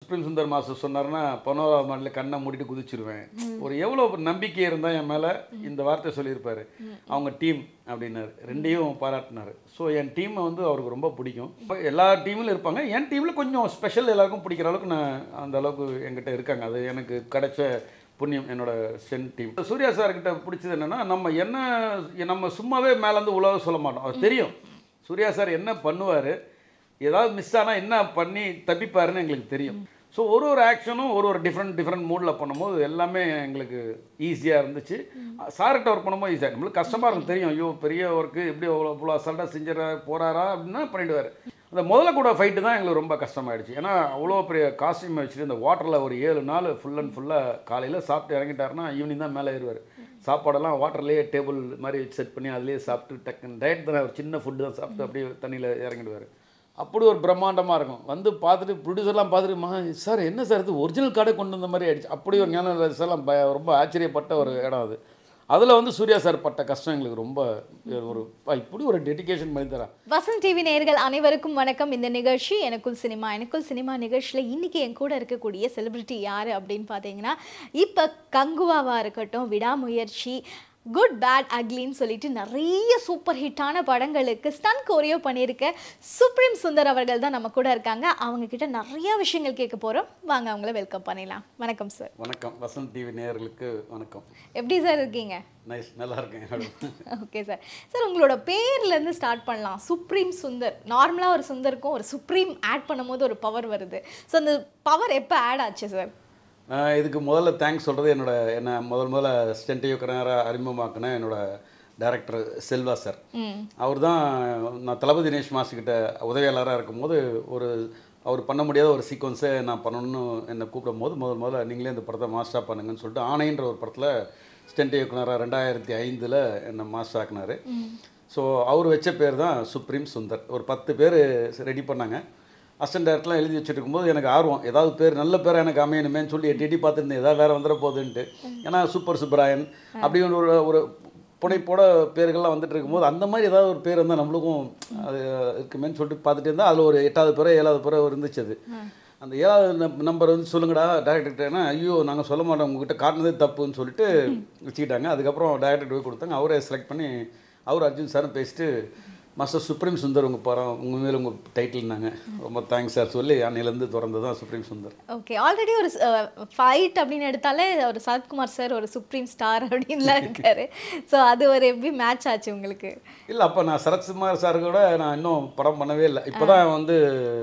supreme Sundar master சொன்னார்னா பனோரா மாடல கண்ணை மூடிட்டு குதிச்சிருவேன் ஒரு எவ்வளோ நம்பிக்கை இருந்தால் என் மேலே இந்த வார்த்தை சொல்லியிருப்பாரு அவங்க டீம் அப்படின்னாரு ரெண்டையும் பாராட்டினாரு ஸோ என் டீமை வந்து அவருக்கு ரொம்ப பிடிக்கும் இப்ப எல்லா டீம்லையும் இருப்பாங்க என் டீமில் கொஞ்சம் ஸ்பெஷல் எல்லாருக்கும் பிடிக்கிற அளவுக்கு நான் அந்த அளவுக்கு என்கிட்ட இருக்காங்க அது எனக்கு கிடைச்ச புண்ணியம் என்னோட சென் டீம் சூர்யா சார் கிட்ட பிடிச்சது என்னன்னா நம்ம என்ன நம்ம சும்மாவே மேலேருந்து உலக சொல்ல மாட்டோம் அது தெரியும் சூர்யா சார் என்ன பண்ணுவார் ஏதாவது மிஸ் ஆனால் என்ன பண்ணி தப்பிப்பாருன்னு எங்களுக்கு தெரியும் ஸோ ஒரு ஒரு ஆக்ஷனும் ஒரு ஒரு டிஃப்ரெண்ட் டிஃப்ரெண்ட் மூடில் பண்ணும்போது எல்லாமே எங்களுக்கு ஈஸியாக இருந்துச்சு சார்கிட்ட ஒர்க் பண்ணும்போது ஈஸியாக நம்மளுக்கு கஷ்டமாக இருக்கும் தெரியும் ஐயோ பெரிய ஒர்க்கு எப்படி அவ்வளோ இவ்வளோ அசால்ட்டாக செஞ்சிட போகிறாரா அப்படின்னா பண்ணிடுவார் அந்த முதல்ல கூட ஃபைட்டு தான் எங்களுக்கு ரொம்ப கஷ்டமாயிடுச்சு ஏன்னா அவ்வளோ பெரிய காஸ்டியூம் வச்சுட்டு இந்த வாட்டரில் ஒரு ஏழு நாள் ஃபுல் அண்ட் ஃபுல்லாக காலையில் சாப்பிட்டு இறங்கிட்டாருன்னா ஈவினிங் தான் மேலே ஏறுவார் சாப்பாடெல்லாம் வாட்டர்லேயே டேபிள் மாதிரி செட் பண்ணி அதுலேயே சாப்பிட்டு டக்குன்னு டயட் தானே ஒரு சின்ன ஃபுட்டு தான் சாப்பிட்டு அப்படியே தண்ணியில் இறங்கிடுவார் அப்படி ஒரு பிரம்மாண்டமாக இருக்கும் வந்து பார்த்துட்டு ப்ரொடியூசர்லாம் பார்த்துட்டு மா சார் என்ன சார் இது ஒரிஜினல் கார்டே கொண்டு வந்த மாதிரி ஆயிடுச்சு அப்படி ஒரு ஞான எல்லாம் பய ரொம்ப ஆச்சரியப்பட்ட ஒரு இடம் அது அதில் வந்து சூர்யா சார் பட்ட கஷ்டம் எங்களுக்கு ரொம்ப ஒரு இப்படி ஒரு டெடிகேஷன் பண்ணி தரேன் வசந்த் டிவி நேயர்கள் அனைவருக்கும் வணக்கம் இந்த நிகழ்ச்சி எனக்குள் சினிமா எனக்குள் சினிமா நிகழ்ச்சியில் இன்னைக்கு என் கூட இருக்கக்கூடிய செலிபிரிட்டி யார் அப்படின்னு பார்த்தீங்கன்னா இப்போ கங்குவாவாக இருக்கட்டும் விடாமுயற்சி குட் பேட் அக்லின்னு சொல்லிட்டு நிறைய சூப்பர் ஹிட்டான படங்களுக்கு ஸ்டன் கோரியோ பண்ணியிருக்க சுப்ரீம் சுந்தர் அவர்கள் தான் நம்ம கூட இருக்காங்க அவங்க கிட்ட நிறைய விஷயங்கள் கேட்க போகிறோம் வாங்க அவங்கள வெல்கம் பண்ணிடலாம் வணக்கம் சார் வணக்கம் வசந்த் டிவி நேயர்களுக்கு வணக்கம் எப்படி சார் இருக்கீங்க நைஸ் நல்லா இருக்கேன் ஓகே சார் சார் உங்களோட பேர்லேருந்து ஸ்டார்ட் பண்ணலாம் சுப்ரீம் சுந்தர் நார்மலாக ஒரு சுந்தருக்கும் ஒரு சுப்ரீம் ஆட் பண்ணும்போது ஒரு பவர் வருது ஸோ அந்த பவர் எப்போ ஆட் ஆச்சு சார் நான் இதுக்கு முதல்ல தேங்க்ஸ் சொல்கிறது என்னோட என்ன முதல் முதல்ல ஸ்டென்ட் இயக்குனராக அறிமுகமாக்கின என்னோட டைரக்டர் செல்வா சார் அவர் தான் நான் தளபதி தினேஷ் மாஸ்டர்கிட்ட உதவியாளராக இருக்கும்போது ஒரு அவர் பண்ண முடியாத ஒரு சீக்வன்ஸை நான் பண்ணணும்னு என்னை கூப்பிடும் போது முதல் முதல்ல நீங்களே இந்த படத்தை மாஸ்டராக பண்ணுங்கன்னு சொல்லிட்டு ஆணைன்ற ஒரு படத்தில் ஸ்டென்ட் இயக்குனராக ரெண்டாயிரத்தி ஐந்தில் என்னை மாஸ்டர் ஆக்குனார் ஸோ அவர் வச்ச பேர் தான் சுப்ரீம் சுந்தர் ஒரு பத்து பேர் ரெடி பண்ணாங்க அசிஸ்டன்ட் டேரக்டர்லாம் எழுதி வச்சுட்டு இருக்கும்போது எனக்கு ஆர்வம் ஏதாவது பேர் நல்ல பேராக எனக்கு அமையணுமேன்னு சொல்லி எட்டி எட்டி பார்த்துருந்தேன் ஏதாவது வேறு வந்துட போகுதுன்ட்டு ஏன்னா சூப்பர் சுப்பராயன் அப்படி ஒரு ஒரு புனைப்போட பேர்கள்லாம் வந்துட்டு இருக்கும்போது அந்த மாதிரி ஏதாவது ஒரு பேர் வந்தால் நம்மளுக்கும் அது இருக்குமேன்னு சொல்லிட்டு பார்த்துட்டு இருந்தால் அதில் ஒரு எட்டாவது பேரோ ஏழாவது பேரோ இருந்துச்சு அது அந்த ஏழாவது நம்பர் வந்து சொல்லுங்கடா டேரக்டர்கிட்டனா ஐயோ நாங்கள் சொல்ல மாட்டோம் உங்ககிட்ட காட்டினதே தப்புன்னு சொல்லிட்டு வச்சுக்கிட்டாங்க அதுக்கப்புறம் டேரக்டர் போய் கொடுத்தாங்க அவரே செலக்ட் பண்ணி அவர் அர்ஜுன் சாரும் பேசிட்டு மாஸ்டர் சுப்ரீம் சுந்தர் உங்கள் படம் உங்கள் மேலே உங்கள் டைட்டில்னாங்க ரொம்ப தேங்க்ஸ் சார் சொல்லி அன்னையிலேருந்து திறந்து தான் சுப்ரீம் சுந்தர் ஓகே ஆல்ரெடி ஒரு ஃபைட் அப்படின்னு எடுத்தாலே ஒரு சரத்குமார் சார் ஒரு சுப்ரீம் ஸ்டார் அப்படின்லாம் இருக்காரு ஸோ அது ஒரு எப்படி மேட்ச் ஆச்சு உங்களுக்கு இல்லை அப்போ நான் சரத்குமார் சார் கூட நான் இன்னும் படம் பண்ணவே இல்லை இப்போ தான் வந்து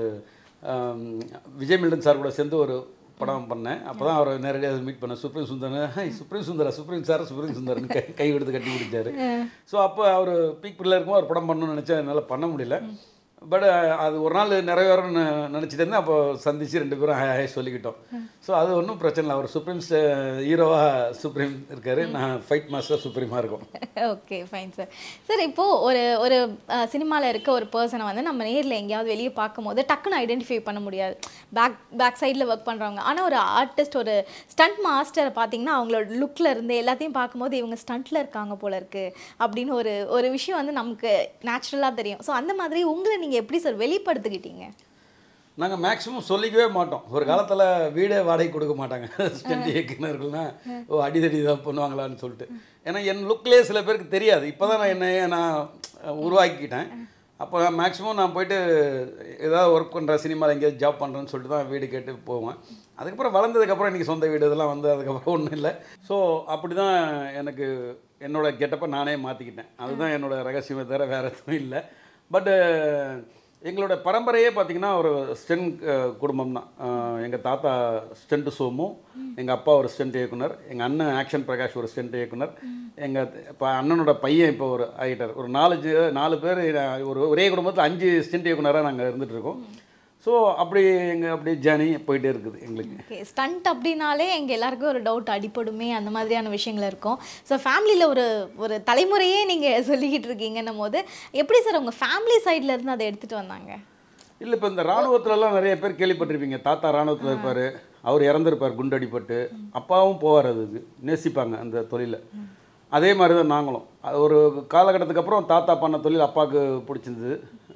ஆம், விஜய் மில்டன் சார் கூட சேர்ந்து ஒரு படம் பண்ணேன் அப்போ தான் அவரை நேரடியாக மீட் பண்ணேன் சுப்ரீம் சுந்தர் ஹை சுப்ரீம் சுந்தரா சுப்ரீம் சார் சுப்ரீம் சுந்தர்னு கை கை கொடுத்து கட்டி பிடிச்சாரு ஸோ அப்போ அவர் பீக் பிள்ளை இருக்கும்போது ஒரு படம் பண்ணணும்னு நினச்சா என்னால் பண்ண முடியல பட் அது ஒரு நாள் நிறைவேறும்னு நினச்சிட்டு இருந்தேன் அப்போ சந்திச்சு ரெண்டு பேரும் ஹாய் ஹாய் சொல்லிக்கிட்டோம் ஸோ அது ஒன்றும் பிரச்சனை இல்லை அவர் சுப்ரீம் ஹீரோவாக சுப்ரீம் இருக்காரு நான் ஃபைட் மாஸ்டர் சுப்ரீமாக இருக்கும் ஓகே ஃபைன் சார் சார் இப்போது ஒரு ஒரு சினிமாவில் இருக்க ஒரு பர்சனை வந்து நம்ம நேரில் எங்கேயாவது வெளியே பார்க்கும்போது டக்குன்னு ஐடென்டிஃபை பண்ண முடியாது பேக் பேக் சைடில் ஒர்க் பண்ணுறவங்க ஆனால் ஒரு ஆர்டிஸ்ட் ஒரு ஸ்டண்ட் மாஸ்டரை பார்த்தீங்கன்னா அவங்களோட லுக்கில் இருந்து எல்லாத்தையும் பார்க்கும்போது இவங்க ஸ்டண்ட்டில் இருக்காங்க போல இருக்கு அப்படின்னு ஒரு ஒரு விஷயம் வந்து நமக்கு நேச்சுரலாக தெரியும் ஸோ அந்த மாதிரி உங்களை நீங்கள் எப்படி சார் வெளிப்படுத்திக்கிட்டீங்க நாங்கள் மேக்ஸிமம் சொல்லிக்கவே மாட்டோம் ஒரு காலத்தில் வீடே வாடகை கொடுக்க மாட்டாங்க ஸ்டண்ட் இயக்குனர்கள்னா ஓ அடிதடி தான் பண்ணுவாங்களான்னு சொல்லிட்டு ஏன்னா என் லுக்லேயே சில பேருக்கு தெரியாது இப்போ தான் நான் என்னையே நான் உருவாக்கிக்கிட்டேன் அப்போ மேக்ஸிமம் நான் போயிட்டு ஏதாவது ஒர்க் பண்ணுற சினிமாவில் எங்கேயாவது ஜாப் பண்ணுறேன்னு சொல்லிட்டு தான் வீடு கேட்டு போவேன் அதுக்கப்புறம் வளர்ந்ததுக்கப்புறம் இன்றைக்கி சொந்த வீடு இதெல்லாம் வந்து அதுக்கப்புறம் ஒன்றும் இல்லை ஸோ அப்படி தான் எனக்கு என்னோட கெட்டப்பை நானே மாற்றிக்கிட்டேன் அதுதான் என்னோட ரகசியமே தவிர வேறு எதுவும் இல்லை பட்டு எங்களோட பரம்பரையே பார்த்திங்கன்னா ஒரு ஸ்டென் குடும்பம் தான் எங்கள் தாத்தா ஸ்டென்ட் சோமு எங்கள் அப்பா ஒரு ஸ்டென்ட் இயக்குனர் எங்கள் அண்ணன் ஆக்ஷன் பிரகாஷ் ஒரு ஸ்டென்ட் இயக்குனர் எங்கள் இப்போ அண்ணனோட பையன் இப்போ ஒரு ஆகிட்டார் ஒரு நாலு ஜ- நாலு பேர் ஒரு ஒரே குடும்பத்தில் அஞ்சு ஸ்டென்ட் இயக்குனராக நாங்கள் இருந்துகிட்டு இருக்கோம் ஸோ அப்படி எங்கள் அப்படி ஜேர்னி போயிட்டே இருக்குது எங்களுக்கு ஓகே ஸ்டண்ட் அப்படின்னாலே எங்கள் எல்லாருக்கும் ஒரு டவுட் அடிப்படுமே அந்த மாதிரியான விஷயங்கள் இருக்கும் ஸோ ஃபேமிலியில் ஒரு ஒரு தலைமுறையே நீங்கள் சொல்லிக்கிட்டு இருக்கீங்கன்னும் போது எப்படி சார் உங்கள் ஃபேமிலி சைடில் இருந்து அதை எடுத்துகிட்டு வந்தாங்க இல்லை இப்போ இந்த இராணுவத்துலலாம் நிறைய பேர் கேள்விப்பட்டிருப்பீங்க தாத்தா இராணுவத்தில் இருப்பார் அவர் இறந்துருப்பார் குண்டடிப்பட்டு அப்பாவும் போவார் அதுக்கு நேசிப்பாங்க அந்த தொழிலை அதே மாதிரி தான் நாங்களும் அது ஒரு காலகட்டத்துக்கு அப்புறம் தாத்தா பண்ண தொழில் அப்பாவுக்கு பிடிச்சிருந்தது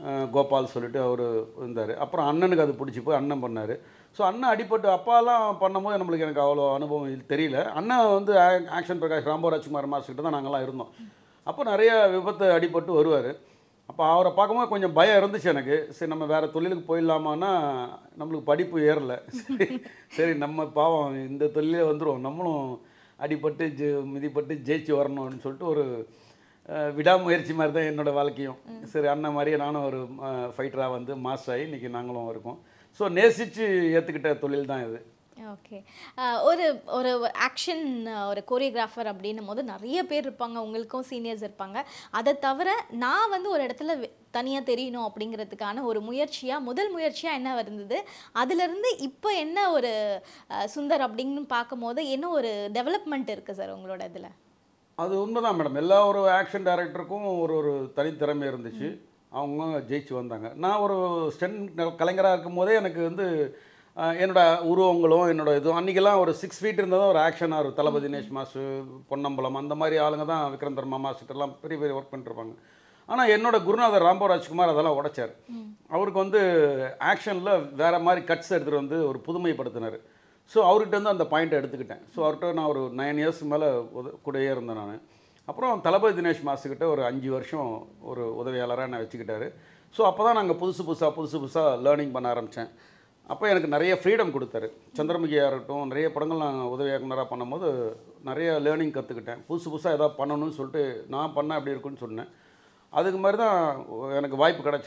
அஹ், கோபால் சொல்லிட்டு அவர் இருந்தார் அப்புறம் அண்ணனுக்கு அது பிடிச்சி போய் அண்ணன் பண்ணார் ஸோ அண்ணன் அடிபட்டு அப்பாலாம் பண்ணும்போது நம்மளுக்கு எனக்கு அவ்வளோ அனுபவம் இது தெரியல அண்ணன் வந்து ஆ- ஆக்ஷன் பிரகாஷ் ராம்போ ராஜ்குமார் மாஸ்கிட்ட தான் நாங்கள்லாம் இருந்தோம் அப்போ நிறைய விபத்து அடிபட்டு வருவார் அப்போ அவரை பார்க்கும்போது கொஞ்சம் பயம் இருந்துச்சு எனக்கு சரி நம்ம வேறு தொழிலுக்கு போயிடலாமான்னா நம்மளுக்கு படிப்பு ஏறல சரி சரி நம்ம பாவம் இந்த தொழிலே வந்துடும் நம்மளும் அடிபட்டு ஜெ மிதிப்பட்டு ஜெயிச்சு வரணும் அப்படின்னு சொல்லிட்டு ஒரு அஹ், விடாமுயற்சி மாதிரி தான் என்னோடய வாழ்க்கையும் சரி அண்ணன் மாதிரியே நானும் ஒரு ஃபைட்டராக வந்து மாஸ் ஆகி இன்றைக்கி நாங்களும் இருக்கோம் ஸோ நேசித்து ஏற்றுக்கிட்ட தொழில் தான் இது ஓகே ஒரு ஒரு ஆக்ஷன் ஒரு கோரியோகிராஃபர் அப்படின்னும் போது நிறைய பேர் இருப்பாங்க உங்களுக்கும் சீனியர்ஸ் இருப்பாங்க அதை தவிர நான் வந்து ஒரு இடத்துல தனியாக தெரியணும் அப்படிங்கிறதுக்கான ஒரு முயற்சியாக முதல் முயற்சியாக என்ன இருந்தது அதுலேருந்து இப்போ என்ன ஒரு அஹ், சுந்தர் அப்படின்னு பார்க்கும்போது என்ன ஒரு டெவலப்மெண்ட் இருக்குது சார் உங்களோட இதில் அது உண்மைதான் மேடம் எல்லா ஒரு ஆக்ஷன் டைரக்டருக்கும் ஒரு ஒரு தனித்திறமை இருந்துச்சு அவங்க ஜெயிச்சு வந்தாங்க நான் ஒரு ஸ்டென் கலைஞராக இருக்கும் போதே எனக்கு வந்து அஹ், என்னோட உருவங்களும் என்னோட இதுவும் அன்றைக்கெல்லாம் ஒரு சிக்ஸ் ஃபீட் இருந்தால் தான் ஒரு ஆக்ஷனாக இருக்கும் தளபதி தினேஷ் மாசு பொன்னம்பலம் அந்த மாதிரி ஆளுங்க தான் விக்ரம் தர்மா மாஸ்டர்லாம் பெரிய பெரிய ஒர்க் பண்ணிருப்பாங்க ஆனால் என்னோட குருநாதர் ராம்போ ராஜ்குமார் அதெல்லாம் உடைச்சார் அவருக்கு வந்து ஆக்ஷனில் வேறு மாதிரி கட்ஸ் எடுத்துகிட்டு வந்து ஒரு புதுமைப்படுத்தினார் ஸோ அவர்கிட்ட இருந்து அந்த பாயிண்ட்டை எடுத்துக்கிட்டேன் ஸோ அவர்கிட்ட நான் ஒரு நைன் இயர்ஸ் மேலே உத கூடயே இருந்தேன் நான் அப்புறம் தளபதி தினேஷ் மாசுக்கிட்ட ஒரு அஞ்சு வருஷம் ஒரு உதவியாளராக என்னை வச்சுக்கிட்டாரு ஸோ அப்போ தான் நாங்கள் புதுசு புதுசாக புதுசு புதுசாக லேர்னிங் பண்ண ஆரம்பித்தேன் அப்போ எனக்கு நிறைய ஃப்ரீடம் கொடுத்தாரு சந்திரமுகியாக இருக்கட்டும் நிறைய படங்கள் நான் உதவி இயக்குனராக பண்ணும்போது நிறைய லேர்னிங் கற்றுக்கிட்டேன் புதுசு புதுசாக எதாவது பண்ணணும்னு சொல்லிட்டு நான் பண்ணால் எப்படி இருக்குன்னு சொன்னேன் அதுக்கு மாதிரி தான் எனக்கு வாய்ப்பு கிடைச்ச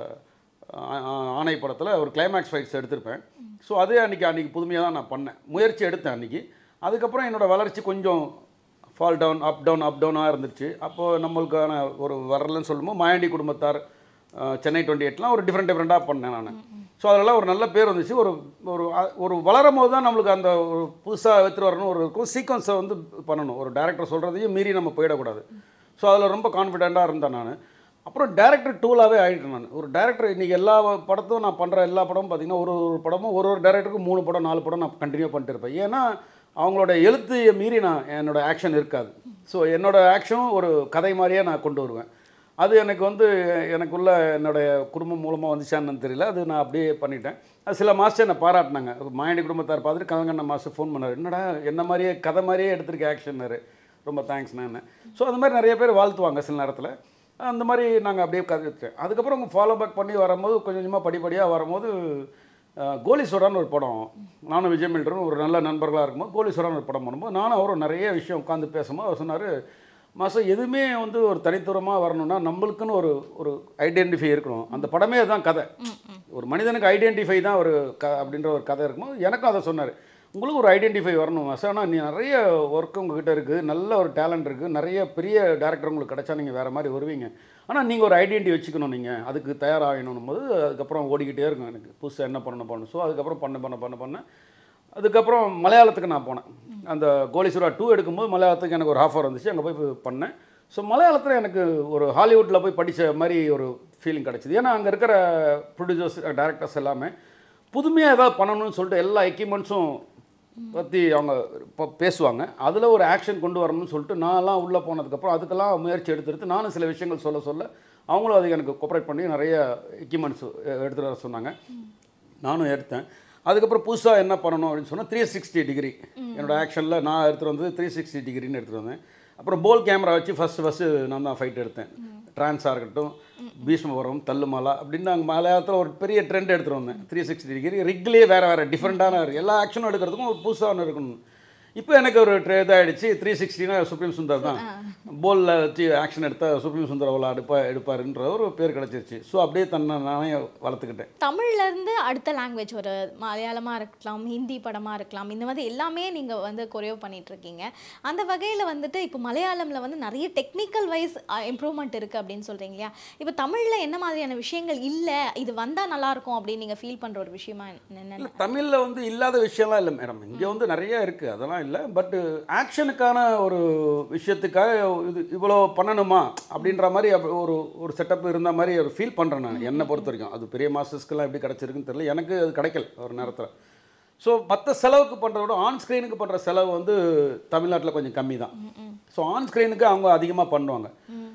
ஆ- ஆ- ஆணை படத்தில் ஒரு கிளைமேக்ஸ் ஃபைட்ஸ் எடுத்திருப்பேன் ஸோ அதே அன்றைக்கி அன்றைக்கி புதுமையாக தான் நான் பண்ணேன் முயற்சி எடுத்தேன் அன்றைக்கி அதுக்கப்புறம் என்னோடய வளர்ச்சி கொஞ்சம் fall down up down up டவுனாக இருந்துச்சு அப்போது நம்மளுக்கான ஒரு வரலன்னு சொல்லும்போது மாயாண்டி குடும்பத்தார் அஹ், சென்னை டுவெண்ட்டி எயிட்லாம் ஒரு டிஃப்ரெண்ட் டிஃப்ரெண்ட்டாக பண்ணேன் நான் ஸோ அதெல்லாம் ஒரு நல்ல பேர் வந்துச்சு ஒரு ஒரு அ- ஒரு வளரும் போது தான் நம்மளுக்கு அந்த ஒரு புதுசாக எடுத்துகிட்டு வரணும் ஒரு இருக்கும் சீக்வன்ஸை வந்து பண்ணணும் ஒரு டேரக்டர் சொல்கிறதையும் மீறி நம்ம போயிடக்கூடாது ஸோ அதில் ரொம்ப கான்ஃபிடெண்ட்டாக இருந்தேன் நான் அப்புறம் டேரக்டர் டூலாகவே ஆகிட்டேன் நான் ஒரு டேரக்டர் இன்றைக்கி எல்லா படத்தும் நான் பண்ணுற எல்லா படமும் பார்த்திங்கன்னா ஒரு ஒரு படமும் ஒரு ஒரு டேரக்டருக்கும் மூணு படம் நாலு படம் நான் கண்டினியூ பண்ணிட்டு இருப்பேன் ஏன்னா அவங்களோட எழுத்தையை மீறி நான் என்னோட ஆக்ஷன் இருக்காது ஸோ என்னோட ஆக்ஷனும் ஒரு கதை மாதிரியே நான் கொண்டு வருவேன் அது எனக்கு வந்து எனக்குள்ள என்னுடைய குடும்பம் மூலமாக வந்துச்சான்னு தெரியல அது நான் அப்படியே பண்ணிட்டேன் அது சில மாஸ்டர் என்னை பாராட்டினாங்க மாயண்டி குடும்பத்தார் பார்த்துட்டு கலங்கண்ண மாஸ்டர் ஃபோன் பண்ணார் என்னடா என்ன மாதிரியே கதை மாதிரியே எடுத்திருக்க ஆக்ஷன்னாரு ரொம்ப தேங்க்ஸ் நான் so அது மாதிரி நிறைய பேர் வாழ்த்துவாங்க சில நேரத்தில் அந்த மாதிரி நாங்கள் அப்படியே கற்றுட்டேன் அதுக்கப்புறம் ஃபாலோ பேக் பண்ணி வரும்போது கொஞ்சம் கொஞ்சமாக படிப்படியாக வரும்போது அஹ், கோலி சோடான்னு ஒரு படம் நானும் விஜய் மில்டரும் ஒரு நல்ல நண்பர்களாக இருக்கும்போது கோலி சோடான்னு ஒரு படம் பண்ணும்போது நானும் அவரும் நிறைய விஷயம் உட்காந்து பேசும்போது அவர் சொன்னார் மாதம் எதுவுமே வந்து ஒரு தனித்துவமாக வரணும்னா நம்மளுக்குன்னு ஒரு ஒரு ஐடென்டிஃபை இருக்கணும் அந்த படமே தான் கதை ஒரு மனிதனுக்கு ஐடென்டிஃபை தான் ஒரு க அப்படின்ற ஒரு கதை இருக்கும்போது எனக்கும் அதை சொன்னார் உங்களுக்கு ஒரு ஐடென்டிஃபை வரணும் மாசம் ஆனால் நீ நிறைய ஒர்க் உங்ககிட்ட இருக்குது நல்ல ஒரு டேலண்ட் இருக்குது நிறைய பெரிய டேரக்டர் உங்களுக்கு கிடைச்சா நீங்கள் வேறு மாதிரி வருவீங்க ஆனால் நீங்கள் ஒரு ஐடென்டி வச்சுக்கணும் நீங்கள் அதுக்கு தயாராகணும் போது அதுக்கப்புறம் ஓடிக்கிட்டே இருக்கும் எனக்கு புதுசாக என்ன பண்ணணும் பண்ணணும் ஸோ அதுக்கப்புறம் பண்ண பண்ண பண்ண பண்ண அதுக்கப்புறம் மலையாளத்துக்கு நான் போனேன் அந்த கோலீஸ்வரா டூ எடுக்கும்போது மலையாளத்துக்கு எனக்கு ஒரு ஆஃபர் வந்துச்சு அங்கே போய் போய் பண்ணேன் ஸோ மலையாளத்தில் எனக்கு ஒரு ஹாலிவுட்டில் போய் படித்த மாதிரி ஒரு ஃபீலிங் கிடச்சிது ஏன்னா அங்கே இருக்கிற ப்ரொடியூசர்ஸ் டேரக்டர்ஸ் எல்லாமே புதுமையாக ஏதாவது பண்ணணும்னு சொல்லிட்டு எல்லா எக்யூப்மெண்ட்ஸும் பற்றி அவங்க இப்போ பேசுவாங்க அதில் ஒரு ஆக்ஷன் கொண்டு வரணும்னு சொல்லிட்டு நான்லாம் உள்ளே போனதுக்கப்புறம் அதுக்கெல்லாம் முயற்சி எடுத்து எடுத்து நானும் சில விஷயங்கள் சொல்ல சொல்ல அவங்களும் அது எனக்கு கோஆப்ரேட் பண்ணி நிறைய எக்யூப்மெண்ட்ஸ் எடுத்துகிட்டு வர சொன்னாங்க நானும் எடுத்தேன் அதுக்கப்புறம் புதுசாக என்ன பண்ணணும் அப்படின்னு சொன்னால் த்ரீ சிக்ஸ்டி டிகிரி என்னோட ஆக்ஷனில் நான் எடுத்துகிட்டு வந்தது த்ரீ சிக்ஸ்டி டிகிரின்னு எடுத்துகிட்டு வந்தேன் அப்புறம் போல் கேமரா வச்சு ஃபஸ்ட்டு ஃபஸ்ட்டு நான் தான் ஃபைட் எடுத்தேன் ட்ரான்ஸாக இருக்கட்டும் பீஷ்மபுரம் தள்ளுமலா அப்படின்னு நாங்கள் மலையாளத்தில் ஒரு பெரிய ட்ரெண்ட் எடுத்துகிட்டு வந்தேன் த்ரீ சிக்ஸ்டி டிகிரி ரிக்லேயே வேறு வேறு டிஃப்ரெண்ட்டான எல்லா ஆக்ஷனும் எடுக்கிறதுக்கும் ஒரு புதுசாக ஒன்று இருக்கணும் இப்போ எனக்கு ஒரு ட்ரே இதாகிடுச்சு த்ரீ சிக்ஸ்டினா சுப்ரீம் சுந்தர் தான் போலில் வச்சு ஆக்ஷன் எடுத்தால் சுப்ரீம் சுந்தர் அவ்வளோ எடுப்பா எடுப்பாருன்ற ஒரு பேர் கிடச்சிருச்சு ஸோ அப்படியே தன்னை நானே வளர்த்துக்கிட்டேன் தமிழ்ல இருந்து அடுத்த லாங்குவேஜ் ஒரு மலையாளமா இருக்கலாம் ஹிந்தி படமா இருக்கலாம் இந்த மாதிரி எல்லாமே நீங்க வந்து கொரியோ பண்ணிட்டு இருக்கீங்க அந்த வகையில வந்துட்டு இப்போ மலையாளம்ல வந்து நிறைய டெக்னிக்கல் வைஸ் இம்ப்ரூவ்மெண்ட் இருக்கு அப்படின்னு சொல்றீங்க இல்லையா இப்போ தமிழ்ல என்ன மாதிரியான விஷயங்கள் இல்ல இது வந்தா நல்லா இருக்கும் அப்படின்னு நீங்க ஃபீல் பண்ற ஒரு விஷயமா என்ன இல்லை தமிழில் வந்து இல்லாத விஷயம்லாம் இல்லை மேடம் இங்கே வந்து நிறைய இருக்குது அதெல்லாம் இல்லை பட் ஆக்ஷனுக்கான ஒரு விஷயத்துக்காக இது இவ்வளோ பண்ணணுமா அப்படின்ற மாதிரி அப்ப ஒரு ஒரு செட்டப் இருந்த மாதிரி ஒரு ஃபீல் பண்ணுறேன் நான் என்னை பொறுத்த வரைக்கும் அது பெரிய மாஸ்டர்ஸ்க்கெல்லாம் எப்படி கிடச்சிருக்குன்னு தெரியல எனக்கு அது கிடைக்கல ஒரு நேரத்தில் ஸோ மற்ற செலவுக்கு பண்ணுறத விட ஆன் ஸ்க்ரீனுக்கு பண்ணுற செலவு வந்து தமிழ்நாட்டில் கொஞ்சம் கம்மி தான் ஸோ ஆன் ஸ்க்ரீனுக்கு அவங்க அதிகமாக பண்ணுவாங்க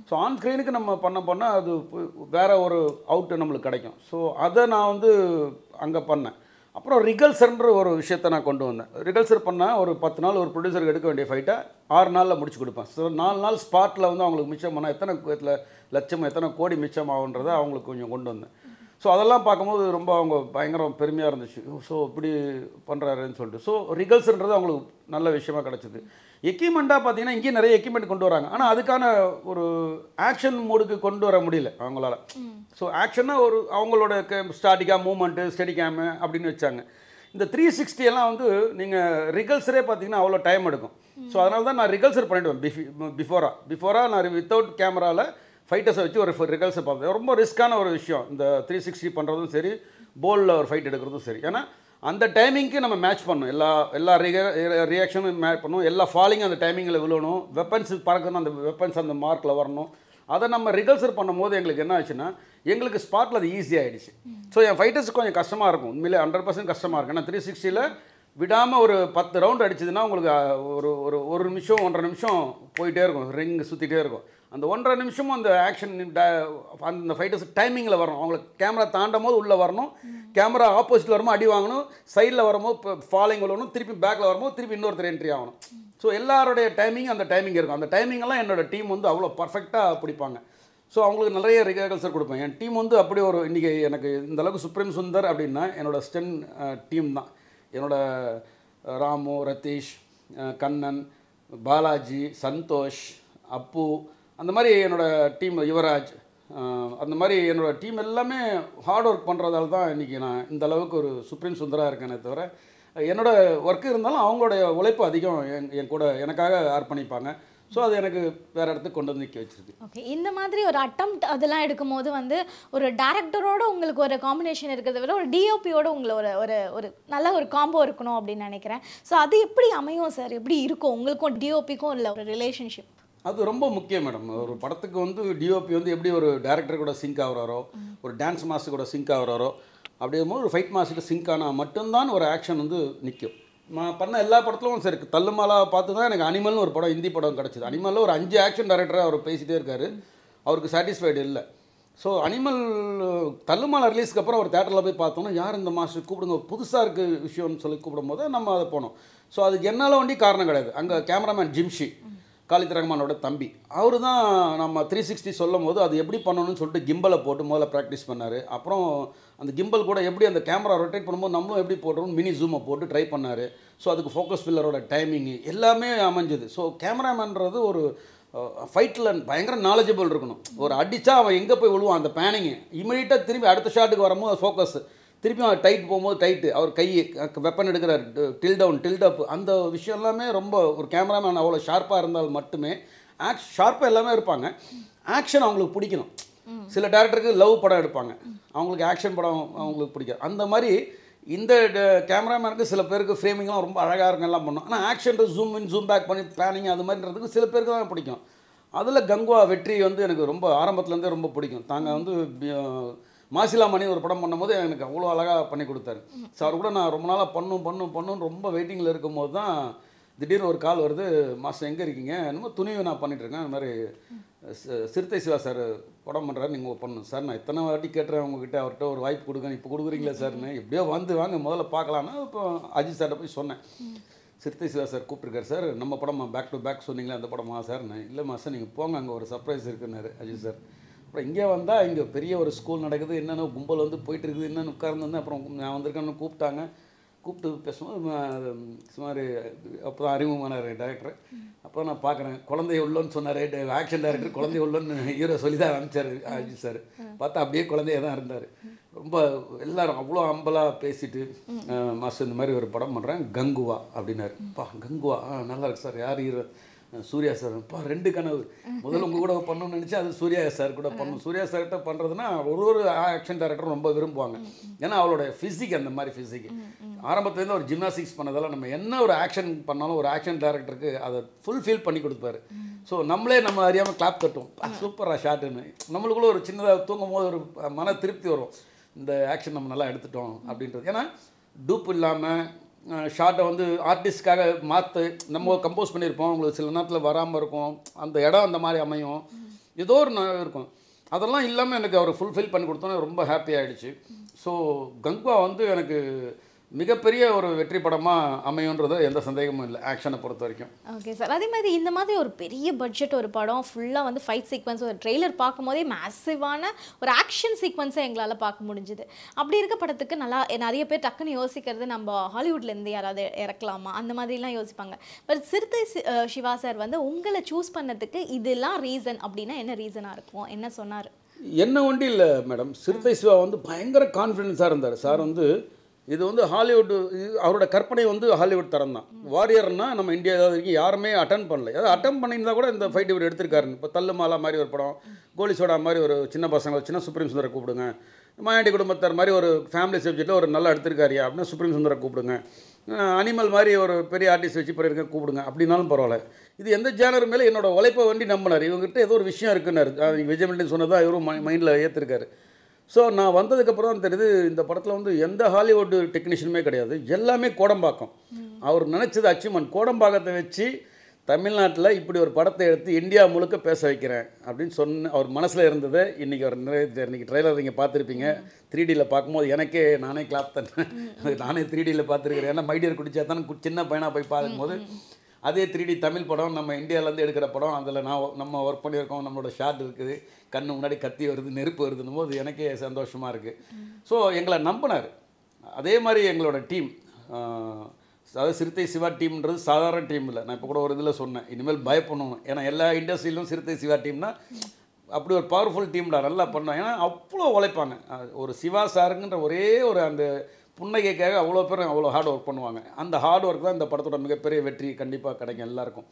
ஸோ ஆன் ஸ்க்ரீனுக்கு நம்ம பண்ண பண்ண அது பு- வேற ஒரு அவுட்டு நம்மளுக்கு கிடைக்கும் ஸோ அதை நான் வந்து அங்கே பண்ணேன் அப்புறம் ரிகல்சர்ன்ற ஒரு விஷயத்தை நான் கொண்டு வந்தேன் ரிகல்சர் பண்ணால் ஒரு பத்து நாள் ஒரு ப்ரொடியூசருக்கு எடுக்க வேண்டிய ஃபைட்டை ஆறு நாளில் முடிச்சு கொடுப்பேன் ஸோ நாலு நாள் ஸ்பாட்டில் வந்து அவங்களுக்கு மிச்சம் பண்ணால் எத்தனை இதில் லட்சம் எத்தனை கோடி மிச்சம் ஆகுன்றதை அவங்களுக்கு கொஞ்சம் கொண்டு வந்தேன் ஸோ அதெல்லாம் பார்க்கும்போது ரொம்ப அவங்க பயங்கரம் பெருமையாக இருந்துச்சு ஸோ இப்படி பண்ணுறாருன்னு சொல்லிட்டு ஸோ ரிகல்ஸ்ன்றது அவங்களுக்கு நல்ல விஷயமா கிடச்சிது எக்யூப்மெண்ட்டாக பார்த்தீங்கன்னா இங்கேயும் நிறைய எக்யூப்மெண்ட் கொண்டு வராங்க ஆனால் அதுக்கான ஒரு ஆக்ஷன் மூடுக்கு கொண்டு வர முடியல அவங்களால ஸோ ஆக்ஷனாக ஒரு அவங்களோட ஸ்டாட்டிக்காக மூமெண்ட்டு ஸ்டெடி கேமு அப்படின்னு வச்சாங்க இந்த த்ரீ சிக்ஸ்டி எல்லாம் வந்து நீங்கள் ரிகல்சரே பார்த்தீங்கன்னா அவ்வளோ டைம் எடுக்கும் ஸோ அதனால தான் நான் ரிகல்சர் பண்ணிவிடுவேன் பிஃபி பிஃபோராக பிஃபோராக நான் வித்தவுட் கேமராவில் ஃபைட்டர்ஸை வச்சு ஒரு ரிகல்சர் பார்த்தேன் ரொம்ப ரிஸ்க்கான ஒரு விஷயம் இந்த த்ரீ சிக்ஸ்டி பண்ணுறதும் சரி போலில் ஒரு ஃபைட் எடுக்கிறதும் சரி ஏன்னா அந்த டைமிங்க்கு நம்ம மேட்ச் பண்ணணும் எல்லா எல்லா ரியாக்ஷனும் மேட்ச் பண்ணணும் எல்லா ஃபாலிங் அந்த டைமிங்கில் விழணும் வெப்பன்ஸ் பறக்கணும் அந்த வெப்பன்ஸ் அந்த மார்க்கில் வரணும் அதை நம்ம ரிகல்சர் பண்ணும்போது எங்களுக்கு என்ன ஆச்சுன்னா எங்களுக்கு ஸ்பாட்டில் அது ஈஸி ஆகிடுச்சு ஸோ என் ஃபைட்டர்ஸ் கொஞ்சம் கஷ்டமாக இருக்கும் உண்மையிலே ஹண்ட்ரட் பர்சன்ட் கஷ்டமாக இருக்கும் ஏன்னா த்ரீ சிக்ஸ்டியில் விடாமல் ஒரு பத்து ரவுண்ட் அடிச்சதுன்னா உங்களுக்கு அஹ், ஒரு ஒரு ஒரு நிமிஷம் ஒன்றரை நிமிஷம் போயிட்டே இருக்கும் ரிங் சுற்றிட்டே இருக்கும் அந்த ஒன்றரை நிமிஷமும் அந்த ஆக்ஷன் அந்த ஃபைட்டர்ஸ் டைமிங்கில் வரணும் அவங்களுக்கு கேமரா தாண்டும் போது உள்ளே வரணும் கேமரா ஆப்போசிட்டில் வரும்போது அடி வாங்கணும் சைடில் வரும்போது ஃபாலோயிங் வரணும் திருப்பி பேக்கில் வரும்போது திருப்பி இன்னொருத்தர் என்ட்ரி ஆகணும் ஸோ எல்லாருடைய டைமிங் அந்த டைமிங் இருக்கும் அந்த timing எல்லாம் என்னோட டீம் வந்து அவ்வளோ பர்ஃபெக்டாக பிடிப்பாங்க ஸோ அவங்களுக்கு நிறைய ரிகல்சர் கொடுப்பேன் என் டீம் வந்து அப்படி ஒரு இன்றைக்கி எனக்கு இந்த அளவுக்கு சுப்ரீம் சுந்தர் அப்படின்னா என்னோட ஸ்டென் டீம் தான் என்னோட அஹ், ராமு ரதீஷ் அஹ், கண்ணன் பாலாஜி சந்தோஷ் அப்பு அந்த மாதிரி என்னோட டீம் யுவராஜ் அஹ், அந்த மாதிரி என்னோட டீம் எல்லாமே ஹார்ட் ஒர்க் பண்ணுறதால தான் இன்றைக்கி நான் இந்த அளவுக்கு ஒரு சுப்ரீம் சுந்தராக இருக்கேனே தவிர என்னோட ஒர்க்கு இருந்தாலும் அவங்களுடைய உழைப்பு அதிகம் என் என் கூட எனக்காக அர்ப்பணிப்பாங்க ஸோ அது எனக்கு வேறு இடத்துக்கு கொண்டு வந்து நிற்க வச்சிருக்கு ஓகே இந்த மாதிரி ஒரு அட்டம்ப்ட் அதெல்லாம் எடுக்கும்போது வந்து ஒரு டேரக்டரோட உங்களுக்கு ஒரு காம்பினேஷன் இருக்கிறத விட ஒரு டிஓபியோட உங்களை ஒரு ஒரு ஒரு நல்ல ஒரு காம்போ இருக்கணும் அப்படின்னு நினைக்கிறேன் ஸோ அது எப்படி அமையும் சார் எப்படி இருக்கும் உங்களுக்கும் டிஓபிக்கும் இல்லை ஒரு ரிலேஷன்ஷிப் அது ரொம்ப முக்கியம் மேடம் ஒரு படத்துக்கு வந்து டிஓபி வந்து எப்படி ஒரு டேரக்டர் கூட சிங்க் ஆகுறாரோ ஒரு டான்ஸ் மாஸ்டர் கூட சிங்க் ஆகுறாரோ அப்படிங்கும்போது ஒரு ஃபைட் மாஸ்டருக்கு சிங்க் ஆனால் மட்டும்தான் ஒரு ஆக்ஷன் வந்து நிற்கும் நான் பண்ண எல்லா படத்துலும் சரி தள்ளுமாலா பார்த்து தான் எனக்கு அனிமல்னு ஒரு படம் ஹிந்தி படம் கிடச்சிது அனிமலில் ஒரு அஞ்சு ஆக்ஷன் டைரக்டராக அவர் பேசிட்டே இருக்காரு அவருக்கு சாட்டிஸ்ஃபைடு இல்லை ஸோ அனிமல் தள்ளுமாலை ரிலீஸ்க்கு அப்புறம் ஒரு தேட்டரில் போய் பார்த்தோம்னா யார் இந்த மாஸ்டர் கூப்பிடுங்க புதுசாக இருக்குது விஷயம்னு சொல்லி கூப்பிடும்போது நம்ம அதை போனோம் ஸோ அதுக்கு என்னால் வண்டி காரணம் கிடையாது அங்கே கேமராமேன் ஜிம்ஷி காலித் ரஹ்மானோட தம்பி அவர் தான் நம்ம த்ரீ சிக்ஸ்டி சொல்லும் போது அது எப்படி பண்ணணும்னு சொல்லிட்டு கிம்பலை போட்டு முதல்ல ப்ராக்டிஸ் பண்ணார் அப்புறம் அந்த கிம்பல் கூட எப்படி அந்த கேமரா ரொட்டேட் பண்ணும்போது நம்மளும் எப்படி போடுறோம் மினி ஜூமை போட்டு ட்ரை பண்ணார் ஸோ அதுக்கு ஃபோக்கஸ் ஃபில்லரோட டைமிங் எல்லாமே அமைஞ்சது ஸோ கேமராமேன்றது ஒரு ஃபைட்டில் பயங்கர நாலேஜபிள் இருக்கணும் ஒரு அடித்தா அவன் எங்கே போய் விழுவான் அந்த பேனிங்கு இமீடியட்டாக திரும்பி அடுத்த ஷாட்டுக்கு வரும்போது ஃபோக்கஸ் திருப்பி அவன் டைட் போகும்போது டைட்டு அவர் கை வெப்பன் எடுக்கிறார் டில் டவுன் டில்ட் அப் அந்த விஷயம் எல்லாமே ரொம்ப ஒரு கேமராமேன் அவ்வளோ ஷார்ப்பாக இருந்தால் மட்டுமே ஆக்ஷ் ஷார்ப்பாக எல்லாமே இருப்பாங்க ஆக்ஷன் அவங்களுக்கு பிடிக்கணும் சில டேரக்டருக்கு லவ் படம் எடுப்பாங்க அவங்களுக்கு ஆக்ஷன் படம் அவங்களுக்கு பிடிக்கும் அந்த மாதிரி இந்த கேமராமேனுக்கு சில பேருக்கு ஃப்ரேமிங்லாம் ரொம்ப அழகாக இருக்கும் எல்லாம் பண்ணும் ஆனால் action zoom in zoom back பண்ணி பிளானிங் அது மாதிரின்றதுக்கு சில பேருக்கு தான் பிடிக்கும் அதில் கங்குவா வெற்றி வந்து எனக்கு ரொம்ப ஆரம்பத்துலேருந்தே ரொம்ப பிடிக்கும் தாங்க வந்து அஹ், மாசிலாமணி ஒரு படம் பண்ணும்போது எனக்கு அவ்வளோ அழகாக பண்ணி கொடுத்தாரு ஸோ அவர் கூட நான் ரொம்ப நாளாக பண்ணும் பண்ணும் பண்ணுன்னு ரொம்ப வெயிட்டிங்கில் இருக்கும்போது தான் திடீர்னு ஒரு கால் வருது மாஸ்டர் எங்கே இருக்கீங்க என்னமோ துணிவு நான் பண்ணிட்டு இருக்கேன் இந்த மாதிரி சி- சிறுத்தை சிவா சார் படம் பண்ணுறாரு நீங்கள் பண்ணணும் சார் நான் எத்தனை வாட்டி கேட்டுறேன் உங்ககிட்ட அவர்கிட்ட ஒரு வாய்ப்பு கொடுங்க இப்போ கொடுக்குறீங்களா சார்னு எப்படியோ வந்து வாங்க முதல்ல பார்க்கலான்னா இப்போ அஜித் சார்கிட்ட போய் சொன்னேன் சிறுத்தை சிவா சார் கூப்பிட்டுருக்காரு சார் நம்ம படமா பேக் டு பேக் சொன்னீங்களே அந்த படமா சார் இல்லைம்மா சார் நீங்கள் போங்க அங்கே ஒரு சர்ப்ரைஸ் இருக்குன்னாரு அஜித் சார் அப்புறம் இங்கே வந்தால் இங்கே பெரிய ஒரு ஸ்கூல் நடக்குது என்னென்ன கும்பல் வந்து போயிட்டு இருக்குது என்னென்னு உட்கார்ந்துருந்தேன் அப்புறம் நான் வந்திருக்கேன்னு கூப்பிட்டாங்க கூப்பிட்டு பேசும்போது ம- சுமார் அப்போ தான் அறிமுகமானார் டேரக்டர் அப்போ நான் பார்க்குறேன் குழந்தை உள்ளோன்னு சொன்னார் ஆக்ஷன் டைரக்டர் குழந்தை உள்ளோன்னு ஹீரோ சொல்லி தான் அனுப்பிச்சார் அஜித் சார் பார்த்தா அப்படியே குழந்தைய தான் இருந்தார் ரொம்ப எல்லாரும் அவ்வளோ அம்பலாக பேசிட்டு அஹ், மாஸ்டர் இந்த மாதிரி ஒரு படம் பண்ணுறேன் கங்குவா அப்படின்னாரு பா கங்குவா ஆ நல்லா இருக்கு சார் யார் ஹீரோ சூர்யா சார் பா ரெண்டு கனவு முதல்ல உங்கள் கூட பண்ணணும்னு நினச்சா அது சூர்யா சார் கூட பண்ணணும் சூர்யா சார்கிட்ட பண்ணுறதுனா ஒரு ஒரு ஆக்ஷன் டேரக்டரும் ரொம்ப விரும்புவாங்க ஏன்னா அவளோட ஃபிசிக் அந்த மாதிரி ஃபிசிக் ஆரம்பத்துலேருந்து ஒரு ஜிம்னாஸ்டிக்ஸ் பண்ணதால நம்ம என்ன ஒரு ஆக்ஷன் பண்ணாலும் ஒரு ஆக்ஷன் டேரக்டருக்கு அதை ஃபுல்ஃபில் பண்ணி கொடுப்பாரு ஸோ நம்மளே நம்ம அறியாமல் கிளாப் தட்டுவோம் சூப்பராக ஷாட்டுன்னு நம்மளுக்குள்ள ஒரு சின்னதாக தூங்கும் போது ஒரு மன திருப்தி வரும் இந்த ஆக்ஷன் நம்ம நல்லா எடுத்துட்டோம் அப்படின்றது ஏன்னா டூப் இல்லாமல் ஷார்ட்டை வந்து ஆர்டிஸ்ட்காக மாற்று நம்ம கம்போஸ் பண்ணியிருப்போம் உங்களுக்கு சில நேரத்தில் வராமல் இருக்கும் அந்த இடம் அந்த மாதிரி அமையும் ஏதோ ஒரு ந- இருக்கும் அதெல்லாம் இல்லாமல் எனக்கு அவர் ஃபுல்ஃபில் பண்ணி கொடுத்தோன்னே ரொம்ப ஹாப்பி ஆயிடுச்சு ஸோ கங்குவா வந்து எனக்கு மிகப்பெரிய ஒரு வெற்றி படமாக அமையுன்றது எந்த சந்தேகமும் இல்லை ஆக்ஷனை பொறுத்த வரைக்கும் ஓகே சார் அதே மாதிரி இந்த மாதிரி ஒரு பெரிய பட்ஜெட் ஒரு படம் ஃபுல்லாக வந்து ஃபைட் சீக்வன்ஸ் ஒரு ட்ரெய்லர் பார்க்கும்போதே மேசிவான ஒரு ஆக்ஷன் சீக்வன்ஸை எங்களால் பார்க்க முடிஞ்சுது அப்படி இருக்க படத்துக்கு நல்லா நிறைய பேர் டக்குன்னு யோசிக்கிறது நம்ம ஹாலிவுட்லேருந்து யாராவது இறக்கலாமா அந்த மாதிரிலாம் யோசிப்பாங்க பட் சிறுத்தை சி- அஹ் சிவா சார் வந்து உங்களை சூஸ் பண்ணதுக்கு இதெல்லாம் ரீசன் அப்படின்னா என்ன ரீசனாக இருக்கும் என்ன சொன்னார் என்ன ஒண்டி இல்லை மேடம் சிறுத்தை சிவா வந்து பயங்கர கான்ஃபிடென்ஸாக இருந்தார் சார் வந்து இது வந்து ஹாலிவுட் இது அவரோட கற்பனை வந்து ஹாலிவுட் தரம் தான் வாரியர்னா நம்ம இந்தியா ஏதாவது வரைக்கும் யாருமே அட்டன் பண்ணல ஏதாவது அட்டன் பண்ணியிருந்தா கூட இந்த ஃபைட் இவர் எடுத்திருக்காரு இப்போ தள்ளு மாலா மாதிரி ஒரு படம் கோலி சோடா மாதிரி ஒரு சின்ன பசங்க சின்ன சுப்ரீம் சுந்தரை கூப்பிடுங்க மாயாண்டி குடும்பத்தார் மாதிரி ஒரு ஃபேமிலி சப்ஜெக்ட்டில் ஒரு நல்லா எடுத்திருக்காரியா அப்படின்னா சுப்ரீம் சுந்தரை கூப்பிடுங்க அனிமல் மாதிரி ஒரு பெரிய ஆர்டிஸ்ட் வச்சு பண்ணியிருக்க கூப்பிடுங்க அப்படின்னாலும் பரவாயில்ல இது எந்த ஜேனர் மேலே என்னோட உழைப்பை வண்டி நம்பினார் இவங்ககிட்ட ஏதோ ஒரு விஷயம் இருக்குன்னாரு அது விஜய் மில்டன் சொன்னதாக இவரும் மைண்டில் ஏற்றிருக்காரு ஸோ நான் வந்ததுக்கப்புறம் தான் தெரியுது இந்த படத்தில் வந்து எந்த ஹாலிவுட் டெக்னீஷியனுமே கிடையாது எல்லாமே கோடம்பாக்கம் அவர் நினச்சது அச்சீவ்மெண்ட் கோடம்பாக்கத்தை வச்சு தமிழ்நாட்டில் இப்படி ஒரு படத்தை எடுத்து இந்தியா முழுக்க பேச வைக்கிறேன் அப்படின்னு சொன்ன அவர் மனசில் இருந்ததை இன்றைக்கி அவர் நிறைய இன்றைக்கி ட்ரெய்லர் நீங்கள் பார்த்துருப்பீங்க த்ரீ டியில் பார்க்கும்போது எனக்கே நானே கிளாப் தட்டேன் அது நானே த்ரீ டியில் பார்த்துருக்கிறேன் ஏன்னா மைடியர் குடிச்சா தான் சின்ன பையனாக போய் பார்க்கும்போது அதே த்ரீ டி தமிழ் படம் நம்ம இந்தியாவிலேருந்து எடுக்கிற படம் அதில் நான் நம்ம ஒர்க் பண்ணியிருக்கோம் நம்மளோட ஷாட் இருக்குது கண்ணு முன்னாடி கத்தி வருது நெருப்பு வருதுன்னும் போது எனக்கே சந்தோஷமாக இருக்குது ஸோ எங்களை நம்பினார் அதே மாதிரி எங்களோட டீம் அதாவது சிறுத்தை சிவா டீம்ன்றது சாதாரண டீம் இல்லை நான் இப்போ கூட ஒரு இதில் சொன்னேன் இனிமேல் பயப்படணும் ஏன்னா எல்லா இண்டஸ்ட்ரியிலும் சிறுத்தை சிவா டீம்னா அப்படி ஒரு பவர்ஃபுல் டீம்டா நல்லா பண்ணோம் ஏன்னா அவ்வளோ உழைப்பாங்க அஹ் ஒரு சிவா சாருங்கன்ற ஒரே ஒரு அந்த புன்னகைக்காக அவ்வளோ பேர் அவ்வளோ ஹார்ட் ஒர்க் பண்ணுவாங்க அந்த ஹார்ட் ஒர்க் தான் இந்த படத்தோட மிகப்பெரிய வெற்றி கண்டிப்பாக கிடைக்கும் எல்லாருக்கும்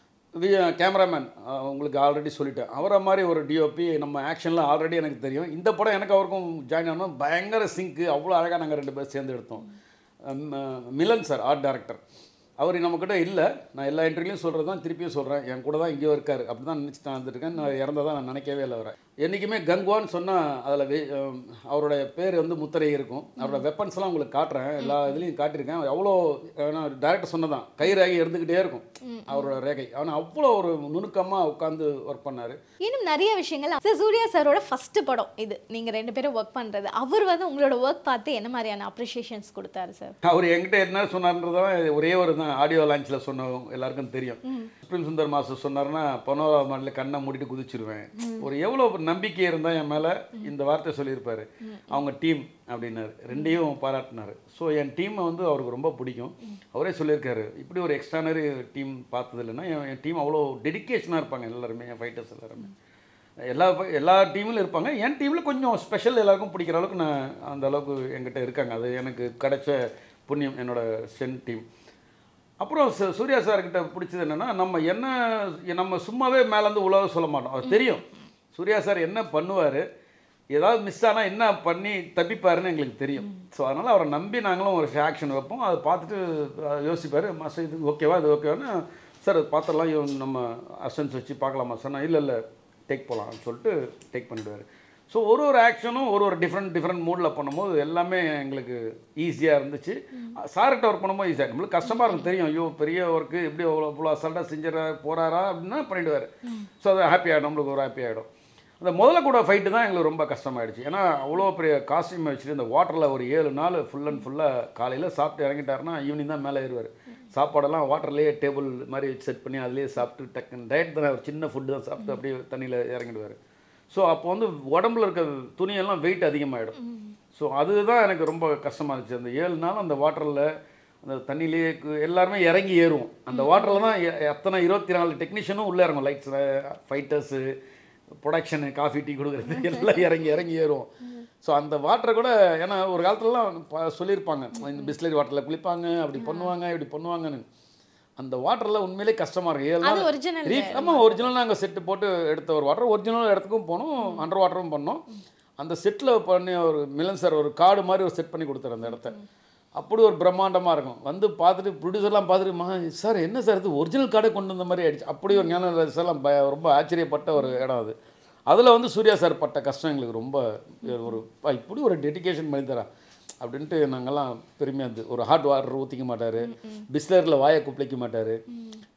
கேமராமேன் உங்களுக்கு ஆல்ரெடி சொல்லிட்டேன் அவரை மாதிரி ஒரு டிஓபி நம்ம ஆக்ஷனில் ஆல்ரெடி எனக்கு தெரியும் இந்த படம் எனக்கு அவருக்கும் ஜாயின் ஆனோம் பயங்கர சிங்க்கு அவ்வளோ அழகாக நாங்கள் ரெண்டு பேர் சேர்ந்து எடுத்தோம் அம், அஹ், மிலன் சார் ஆர்ட் டைரக்டர் அவர் நம்மக்கிட்ட இல்லை நான் எல்லா இன்டர்வியூலையும் சொல்கிறது தான் திருப்பியும் சொல்கிறேன் என் கூட தான் இங்கேயோ இருக்கார் அப்படி தான் நினச்சி நான் வந்துருக்கேன் நான் இறந்ததா நான் நினைக்கவே இல்லை அவரை என்றைக்குமே கங்குவான்னு சொன்னால் அதில் அவருடைய பேர் வந்து முத்திரை இருக்கும் அவரோட வெப்பன்ஸ்லாம் உங்களுக்கு காட்டுறேன் எல்லா இதுலேயும் காட்டியிருக்கேன் அவ்வளோ டேரக்டர் சொன்னதான் கை ரேகை இருந்துக்கிட்டே இருக்கும் அவரோட ரேகை ஆனால் அவ்வளோ ஒரு நுணுக்கமாக உட்காந்து ஒர்க் பண்ணார் இன்னும் நிறைய விஷயங்கள் சார் சூர்யா சாரோட ஃபர்ஸ்ட் படம் இது நீங்கள் ரெண்டு பேரும் ஒர்க் பண்ணுறது அவர் வந்து உங்களோட ஒர்க் பார்த்து என்ன மாதிரியான அப்ரிஷியேஷன்ஸ் கொடுத்தாரு சார் அவர் என்கிட்ட என்ன சொன்னார்ன்றதான் ஒரே ஒரு தான் ஆடியோ லான்ச்சில் சொன்னோம் எல்லாருக்கும் தெரியும் சுப்ரீம் சுந்தர் மாஸ்டர் சொன்னார்னா பொனோரா மாடலில் கண்ணை மூடிட்டு குதிச்சிருவேன் ஒரு எவ்வளோ நம்பிக்கை இருந்தால் என் மேலே இந்த வார்த்தை சொல்லியிருப்பாரு அவங்க டீம் அப்படின்னாரு ரெண்டையும் பாராட்டினார் ஸோ என் டீமை வந்து அவருக்கு ரொம்ப பிடிக்கும் அவரே சொல்லியிருக்காரு இப்படி ஒரு எக்ஸ்ட்ரானரி டீம் பார்த்தது இல்லைன்னா என் என் டீம் அவ்வளோ டெடிக்கேஷனாக இருப்பாங்க எல்லாருமே என் ஃபைட்டர்ஸ் எல்லாருமே எல்லா ப- எல்லா டீம்லையும் இருப்பாங்க என் டீமில் கொஞ்சம் ஸ்பெஷல் எல்லாருக்கும் பிடிக்கிற அளவுக்கு நான் அந்த அளவுக்கு என்கிட்ட இருக்காங்க அது எனக்கு கிடைச்ச புண்ணியம் என்னோட சென் டீம் அப்புறம் சு- சூர்யா சார்கிட்ட பிடிச்சது என்னென்னா நம்ம என்ன நம்ம சும்மாவே மேலேருந்து உலக சொல்ல மாட்டோம் அவர் தெரியும் சூர்யா சார் என்ன பண்ணுவார் ஏதாவது மிஸ் ஆனால் என்ன பண்ணி தப்பிப்பாருன்னு எங்களுக்கு தெரியும் ஸோ அதனால் அவரை நம்பி நாங்களும் ஒரு ஆக்ஷன் வைப்போம் அதை பார்த்துட்டு அஹ், யோசிப்பார் மாஸ்டர் இது ஓகேவா இது ஓகேவான்னு சார் அது பார்த்துடலாம் இவன் நம்ம அசன்ஸ் வச்சு பார்க்கலாமா சார் நான் இல்லை இல்லை டேக் போகலாம்னு சொல்லிட்டு டேக் பண்ணிடுவார் ஸோ ஒரு ஒரு ஆக்ஷனும் ஒரு ஒரு டிஃப்ரெண்ட் டிஃப்ரெண்ட் மூடில் பண்ணும்போது எல்லாமே எங்களுக்கு ஈஸியாக இருந்துச்சு சார்கிட்ட ஒர்க் பண்ணும்போது ஈஸியாக நம்மளுக்கு கஷ்டமாக இருக்கும் தெரியும் ஐயோ பெரிய ஒர்க்கு எப்படி அவ்வளோ இவ்வளோ அசால்ட்டாக செஞ்சிட போகிறாரா அப்படின்னா பண்ணிடுவார் ஸோ அது ஹாப்பி ஆகிடும் நம்மளுக்கு ஒரு ஹாப்பி ஆகிடும் அந்த முதல்ல கூட ஃபைட்டு தான் எங்களுக்கு ரொம்ப கஷ்டமாயிடுச்சு ஏன்னா அவ்வளோ பெரிய காஸ்டியூம் வச்சுட்டு இந்த வாட்டரில் ஒரு ஏழு நாள் ஃபுல் அண்ட் ஃபுல்லாக காலையில் சாப்பிட்டு இறங்கிட்டாருன்னா ஈவினிங் தான் மேலே ஏறுவார் சாப்பாடெல்லாம் வாட்டர்லேயே டேபிள் மாதிரி செட் பண்ணி அதுலேயே சாப்பிட்டு டக்குன்னு டயட் தானே ஒரு சின்ன ஃபுட்டு தான் சாப்பிட்டு அப்படியே தண்ணியில் இறங்கிடுவார் ஸோ அப்போ வந்து உடம்புல இருக்க துணியெல்லாம் வெயிட் அதிகமாகிடும் ஸோ அதுதான் எனக்கு ரொம்ப கஷ்டமாக இருந்துச்சு அந்த ஏழு நாள் அந்த வாட்டரில் அந்த தண்ணியிலேயே கு- எல்லாருமே இறங்கி ஏறுவோம் அந்த வாட்டரில் தான் எ- எத்தனை இருபத்தி நாலு டெக்னீஷியனும் உள்ளே இறங்கும் lights fighters production coffee tea கொடுக்குறது எல்லாம் இறங்கி இறங்கி ஏறுவோம் ஸோ அந்த வாட்டரை கூட ஏன்னா ஒரு காலத்துலலாம் ப- சொல்லியிருப்பாங்க இந்த பிஸ்லரி வாட்டரில் குளிப்பாங்க அப்படி பண்ணுவாங்க இப்படி பண்ணுவாங்கன்னு அந்த வாட்டரில் உண்மையிலே கஷ்டமாக இருக்கும் ஏழு அது நாள் ஒரிஜினல் ரீஃப் ஆமாம் ஒரிஜினல் நாங்கள் செட்டு போட்டு எடுத்த ஒரு வாட்டர் ஒரிஜினல் இடத்துக்கும் போனோம் அண்டர் வாட்டரும் பண்ணோம் அந்த செட்டில் பண்ணி ஒரு மிலன் சார் ஒரு காடு மாதிரி ஒரு செட் பண்ணி கொடுத்தாரு அந்த இடத்த அப்படி ஒரு பிரம்மாண்டமாக இருக்கும் வந்து பார்த்துட்டு ப்ரொடியூசர்லாம் பார்த்துட்டு மா சார் என்ன சார் இது ஒரிஜினல் கார்டை கொண்டு வந்த மாதிரி ஆயிடுச்சு அப்படி ஒரு ஞான எல்லாம் பய ரொம்ப ஆச்சரியப்பட்ட ஒரு இடம் அது அதில் வந்து சூர்யா சார் பட்ட கஷ்டம் எங்களுக்கு ரொம்ப ஒரு பா, இப்படி ஒரு டெடிகேஷன் பண்ணி தரா அப்படின்ட்டு நாங்கெல்லாம் பெருமையாக இருந்து ஒரு ஹாட் வாட்டர் ஊற்றிக்க மாட்டார் பிஸ்லரில் வாயை குப்பிளிக்க மாட்டார்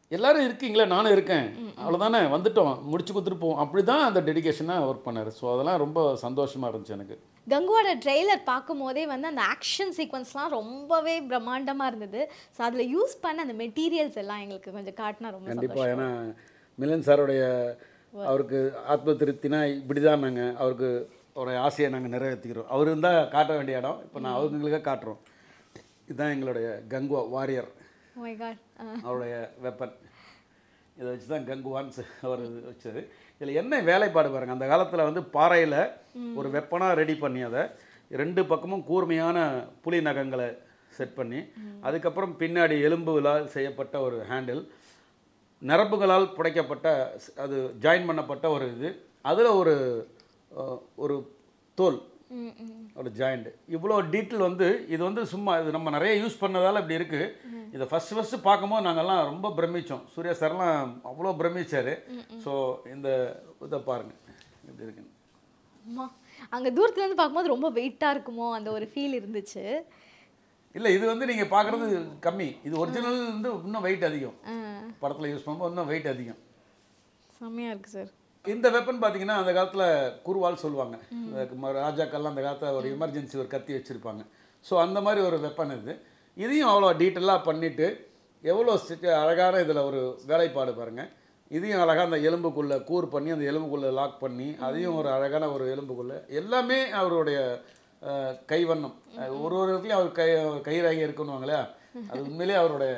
எல்லாரும் இருக்கீங்களே நானும் இருக்கேன் அவ்வளோதானே வந்துட்டோம் முடிச்சு கொடுத்துட்டு போவோம் அப்படி தான் அந்த டெடிகேஷனாக ஒர்க் பண்ணார் ஸோ அதெல்லாம் ரொம்ப சந்தோஷமாக இருந்துச்சு எனக்கு கங்குவோட ட்ரெய்லர் பார்க்கும் போதே வந்து அந்த ஆக்ஷன் சீக்வன்ஸ்லாம் ரொம்பவே பிரம்மாண்டமாக இருந்தது ஸோ அதில் யூஸ் பண்ண அந்த மெட்டீரியல்ஸ் எல்லாம் எங்களுக்கு கொஞ்சம் காட்டினா ரொம்ப கண்டிப்பாக ஏன்னா மிலன் சாருடைய அவருக்கு ஆத்ம திருப்தினா இப்படி தான் நாங்கள் அவருக்கு அவருடைய ஆசையை நாங்கள் நிறைவேற்றிக்கிறோம் அவர் இருந்தால் காட்ட வேண்டிய இடம் இப்போ நான் அவங்களுக்காக காட்டுறோம் இதுதான் எங்களுடைய கங்குவா வாரியர் மை காட் அவருடைய வெப்பன் இதை வச்சு தான் கங்குவான்னு சொ- அவர் வச்சது இதில் என்ன வேலைப்பாடு பாருங்க அந்த காலத்தில் வந்து பாறையில் ஒரு வெப்பனாக ரெடி பண்ணி அதை ரெண்டு பக்கமும் கூர்மையான புலி நகங்களை செட் பண்ணி அதுக்கப்புறம் பின்னாடி எலும்புகளால் செய்யப்பட்ட ஒரு ஹேண்டில் நரம்புகளால் புடைக்கப்பட்ட ஸ்- அது ஜாயின் பண்ணப்பட்ட ஒரு இது அதில் ஒரு அஹ், ஒரு தோல் ம் ம் ஒரு ஜாயிண்ட் இவ்வளோ டீட்டெயில் வந்து இது வந்து சும்மா இது நம்ம நிறைய யூஸ் பண்ணதால் இப்படி இருக்குது இதை ஃபஸ்ட்டு ஃபஸ்ட்டு பார்க்கும்போது நாங்கள்லாம் ரொம்ப பிரமிச்சோம் சூர்யா சார்லாம் அவ்வளோ பிரமிச்சார் ஸோ இந்த இதை பாருங்கள் இப்படி இருக்கு அம்மா அங்கே தூரத்துலேருந்து பார்க்கும்போது ரொம்ப வெயிட்டாக இருக்குமோ அந்த ஒரு ஃபீல் இருந்துச்சு இல்லை இது வந்து நீங்கள் பார்க்குறது கம்மி இது ஒரிஜினல் வந்து இன்னும் வெயிட் அதிகம் ஆ படத்தில் யூஸ் பண்ணும்போது இன்னும் வெயிட் அதிகம் செம்மையாக இருக்குது சார் இந்த வெப்பன் பார்த்தீங்கன்னா அந்த காலத்தில் குருவால் சொல்லுவாங்க இந்த ம- ராஜாக்கள்லாம் அந்த காலத்தில் ஒரு எமர்ஜென்சி ஒரு கத்தி வச்சுருப்பாங்க ஸோ அந்த மாதிரி ஒரு வெப்பன் இது இதையும் அவ்வளோ டீட்டெயிலாக பண்ணிவிட்டு எவ்வளோ ஸ்டிச் அழகான இதில் ஒரு வேலைப்பாடு பாருங்கள் இதையும் அழகாக அந்த எலும்புக்குள்ளே கூர் பண்ணி அந்த எலும்புக்குள்ளே லாக் பண்ணி அதையும் ஒரு அழகான ஒரு எலும்புக்குள்ளே எல்லாமே அவருடைய அஹ், கைவண்ணம் அஹ், ஒரு ஒரு இடத்துலையும் அவர் கை கைராகி இருக்குன்னுவாங்களே அது உண்மையிலேயே அவருடைய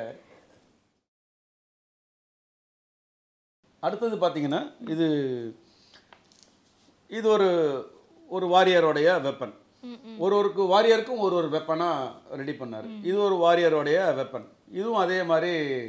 அடுத்தது பார்த்தீங்கன்னா இது இது ஒரு ஒரு வாரியருடைய வெப்பன் ஒரு ஒருக்கு வாரியருக்கும் ஒரு ஒரு வெப்பனாக ரெடி பண்ணார் இது ஒரு வாரியருடைய வெப்பன் இதுவும் அதே மாதிரி